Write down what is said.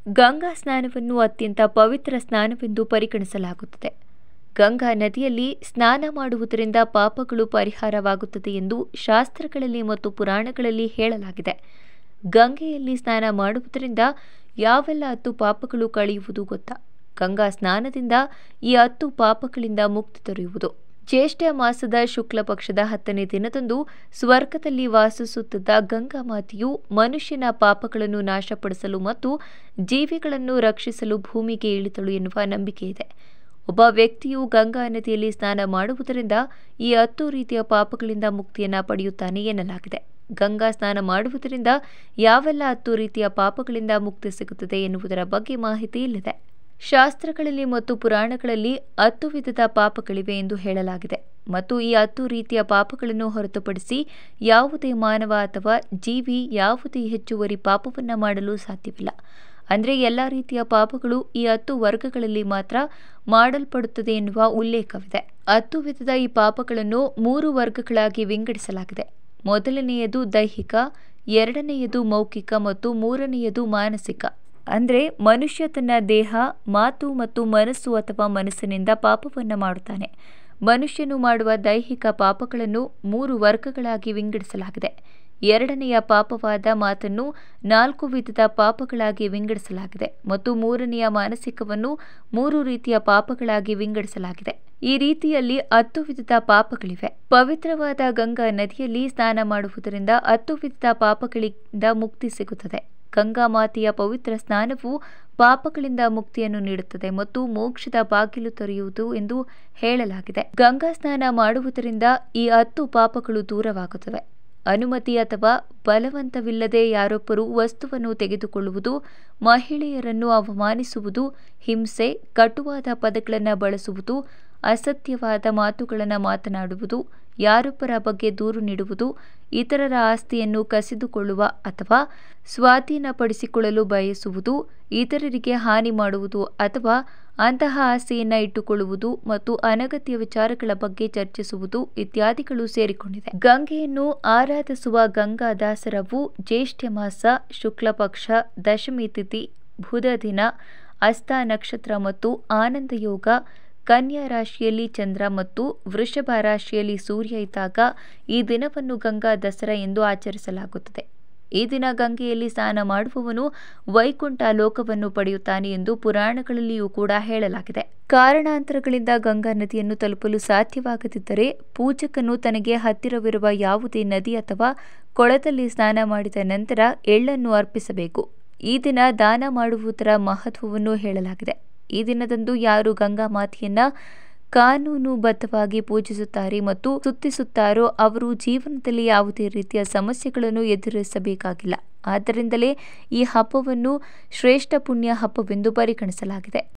ಗಂಗಾ ಸ್ನಾನವನ್ನು ಅತ್ಯಂತ ಪವಿತ್ರ ಸ್ನಾನವೆಂದು ಪರಿಗಣಿಸಲಾಗುತ್ತದೆ ಗಂಗಾ ನದಿಯಲ್ಲಿ ಸ್ನಾನ ಮಾಡುವುದರಿಂದ ಪಾಪಗಳು ಪರಿಹಾರವಾಗುತ್ತದೆ ಎಂದು ಶಾಸ್ತ್ರಗಳಲ್ಲಿ ಮತ್ತು ಪುರಾಣಗಳಲ್ಲಿ ಹೇಳಲಾಗಿದೆ ಗಂಗೆಯಲ್ಲಿ ಸ್ನಾನ ಮಾಡುವುದರಿಂದ ಯಾವೆಲ್ಲ ಹತ್ತು ಪಾಪಗಳು ಕಳೆಯುವುದು ಗೊತ್ತಾ ಗಂಗಾ ಸ್ನಾನದಿಂದ ಈ ಹತ್ತು ಪಾಪಗಳಿಂದ ಮುಕ್ತಿ ದೊರೆಯುವುದು ಜ್ಯೇಷ್ಠ ಮಾಸದ ಶುಕ್ಲ ಪಕ್ಷದ ಹತ್ತನೇ ದಿನದಂದು ಸ್ವರ್ಗದಲ್ಲಿ ವಾಸಿಸುತ್ತಿದ್ದ ಗಂಗಾ ಮಾತೆಯು ಮನುಷ್ಯನ ಪಾಪಗಳನ್ನು ನಾಶಪಡಿಸಲು ಮತ್ತು ಜೀವಿಗಳನ್ನು ರಕ್ಷಿಸಲು ಭೂಮಿಗೆ ಇಳಿತಳು ಎನ್ನುವ ನಂಬಿಕೆ ಇದೆ ಒಬ್ಬ ವ್ಯಕ್ತಿಯು ಗಂಗಾ ನದಿಯಲ್ಲಿ ಸ್ನಾನ ಮಾಡುವುದರಿಂದ ಈ ಹತ್ತು ರೀತಿಯ ಪಾಪಗಳಿಂದ ಮುಕ್ತಿಯನ್ನ ಪಡೆಯುತ್ತಾನೆ ಎನ್ನಲಾಗಿದೆ ಗಂಗಾ ಸ್ನಾನ ಮಾಡುವುದರಿಂದ ಯಾವೆಲ್ಲ ಹತ್ತು ರೀತಿಯ ಪಾಪಗಳಿಂದ ಮುಕ್ತಿ ಸಿಗುತ್ತದೆ ಎನ್ನುವುದರ ಬಗ್ಗೆ ಮಾಹಿತಿ ಇಲ್ಲಿದೆ ಶಾಸ್ತ್ರಗಳಲ್ಲಿ ಮತ್ತು ಪುರಾಣಗಳಲ್ಲಿ ಹತ್ತು ವಿಧದ ಪಾಪಗಳಿವೆ ಎಂದು ಹೇಳಲಾಗಿದೆ ಮತ್ತು ಈ ಹತ್ತು ರೀತಿಯ ಪಾಪಗಳನ್ನು ಹೊರತುಪಡಿಸಿ ಯಾವುದೇ ಮಾನವ ಅಥವಾ ಜೀವಿ ಯಾವುದೇ ಹೆಚ್ಚುವರಿ ಪಾಪವನ್ನು ಮಾಡಲು ಸಾಧ್ಯವಿಲ್ಲ ಅಂದರೆ ಎಲ್ಲ ರೀತಿಯ ಪಾಪಗಳು ಈ ಹತ್ತು ವರ್ಗಗಳಲ್ಲಿ ಮಾತ್ರ ಮಾಡಲ್ಪಡುತ್ತದೆ ಎನ್ನುವ ಉಲ್ಲೇಖವಿದೆ ಹತ್ತು ವಿಧದ ಈ ಪಾಪಗಳನ್ನು ಮೂರು ವರ್ಗಗಳಾಗಿ ವಿಂಗಡಿಸಲಾಗಿದೆ ಮೊದಲನೆಯದು ದೈಹಿಕ ಎರಡನೆಯದು ಮೌಖಿಕ ಮತ್ತು ಮೂರನೆಯದು ಮಾನಸಿಕ ಅಂದರೆ ಮನುಷ್ಯ ತನ್ನ ದೇಹ ಮಾತು ಮತ್ತು ಮನಸ್ಸು ಅಥವಾ ಮನಸ್ಸಿನಿಂದ ಪಾಪವನ್ನು ಮಾಡುತ್ತಾನೆ ಮನುಷ್ಯನು ಮಾಡುವ ದೈಹಿಕ ಪಾಪಗಳನ್ನು ಮೂರು ವರ್ಗಗಳಾಗಿ ವಿಂಗಡಿಸಲಾಗಿದೆ ಎರಡನೆಯ ಪಾಪವಾದ ಮಾತನ್ನು ನಾಲ್ಕು ವಿಧದ ಪಾಪಗಳಾಗಿ ವಿಂಗಡಿಸಲಾಗಿದೆ ಮತ್ತು ಮೂರನೆಯ ಮಾನಸಿಕವನ್ನು ಮೂರು ರೀತಿಯ ಪಾಪಗಳಾಗಿ ವಿಂಗಡಿಸಲಾಗಿದೆ ಈ ರೀತಿಯಲ್ಲಿ ಹತ್ತು ವಿಧದ ಪಾಪಗಳಿವೆ ಪವಿತ್ರವಾದ ಗಂಗಾ ನದಿಯಲ್ಲಿ ಸ್ನಾನ ಮಾಡುವುದರಿಂದ ಹತ್ತು ವಿಧದ ಪಾಪಗಳಿಂದ ಮುಕ್ತಿ ಸಿಗುತ್ತದೆ ಗಂಗಾ ಮಾತೆಯ ಪವಿತ್ರ ಸ್ನಾನವು ಪಾಪಗಳಿಂದ ಮುಕ್ತಿಯನ್ನು ನೀಡುತ್ತದೆ ಮತ್ತು ಮೋಕ್ಷದ ಬಾಗಿಲು ತೆರೆಯುವುದು ಎಂದು ಹೇಳಲಾಗಿದೆ ಗಂಗಾ ಸ್ನಾನ ಮಾಡುವುದರಿಂದ ಈ ಹತ್ತು ಪಾಪಗಳು ದೂರವಾಗುತ್ತವೆ ಅನುಮತಿ ಅಥವಾ ಬಲವಂತವಿಲ್ಲದೆ ಯಾರೊಬ್ಬರು ವಸ್ತುವನ್ನು ತೆಗೆದುಕೊಳ್ಳುವುದು ಮಹಿಳೆಯರನ್ನು ಅವಮಾನಿಸುವುದು ಹಿಂಸೆ ಕಟುವಾದ ಪದಗಳನ್ನು ಬಳಸುವುದು ಅಸತ್ಯವಾದ ಮಾತುಗಳನ್ನು ಮಾತನಾಡುವುದು ಯಾರೊಬ್ಬರ ಬಗ್ಗೆ ದೂರು ನೀಡುವುದು ಇತರರ ಆಸ್ತಿಯನ್ನು ಕಸಿದುಕೊಳ್ಳುವ ಅಥವಾ ಸ್ವಾಧೀನಪಡಿಸಿಕೊಳ್ಳಲು ಬಯಸುವುದು ಇತರರಿಗೆ ಹಾನಿ ಮಾಡುವುದು ಅಥವಾ ಅಂತಹ ಆಸೆಯನ್ನು ಇಟ್ಟುಕೊಳ್ಳುವುದು ಮತ್ತು ಅನಗತ್ಯ ವಿಚಾರಗಳ ಬಗ್ಗೆ ಚರ್ಚಿಸುವುದು ಇತ್ಯಾದಿಗಳು ಸೇರಿಕೊಂಡಿದೆ ಗಂಗೆಯನ್ನು ಆರಾಧಿಸುವ ಗಂಗಾ ದಾಸರವು ಜ್ಯೇಷ್ಠ ಮಾಸ ಶುಕ್ಲ ಪಕ್ಷ ದಶಮಿ ತಿಥಿ ಬುಧ ದಿನ ಹಸ್ತ ನಕ್ಷತ್ರ ಮತ್ತು ಆನಂದ ಯೋಗ ಕನ್ಯಾ ರಾಶಿಯಲ್ಲಿ ಚಂದ್ರ ಮತ್ತು ವೃಷಭ ರಾಶಿಯಲ್ಲಿ ಸೂರ್ಯ ಇದ್ದಾಗ ಈ ದಿನವನ್ನು ಗಂಗಾ ದಸರಾ ಎಂದು ಆಚರಿಸಲಾಗುತ್ತದೆ ಈ ದಿನ ಗಂಗೆಯಲ್ಲಿ ಸ್ನಾನ ಮಾಡುವವನು ವೈಕುಂಠ ಲೋಕವನ್ನು ಪಡೆಯುತ್ತಾನೆ ಎಂದು ಪುರಾಣಗಳಲ್ಲಿಯೂ ಕೂಡ ಹೇಳಲಾಗಿದೆ ಕಾರಣಾಂತರಗಳಿಂದ ಗಂಗಾ ನದಿಯನ್ನು ತಲುಪಲು ಸಾಧ್ಯವಾಗದಿದ್ದರೆ ಪೂಜಕನು ತನಗೆ ಹತ್ತಿರವಿರುವ ಯಾವುದೇ ನದಿ ಅಥವಾ ಕೊಳದಲ್ಲಿ ಸ್ನಾನ ಮಾಡಿದ ನಂತರ ಎಳ್ಳನ್ನು ಅರ್ಪಿಸಬೇಕು ಈ ದಿನ ದಾನ ಮಾಡುವುದರ ಮಹತ್ವವನ್ನು ಹೇಳಲಾಗಿದೆ ಈ ದಿನದಂದು ಯಾರು ಗಂಗಾ ಮಾತೆಯನ್ನ ಕಾನೂನುಬದ್ಧವಾಗಿ ಪೂಜಿಸುತ್ತಾರೆ ಮತ್ತು ಸುತ್ತಿಸುತ್ತಾರೋ ಅವರು ಜೀವನದಲ್ಲಿ ಯಾವುದೇ ರೀತಿಯ ಸಮಸ್ಯೆಗಳನ್ನು ಎದುರಿಸಬೇಕಾಗಿಲ್ಲ ಆದ್ದರಿಂದಲೇ ಈ ಹಬ್ಬವನ್ನು ಶ್ರೇಷ್ಠ ಪುಣ್ಯ ಹಬ್ಬವೆಂದು ಪರಿಗಣಿಸಲಾಗಿದೆ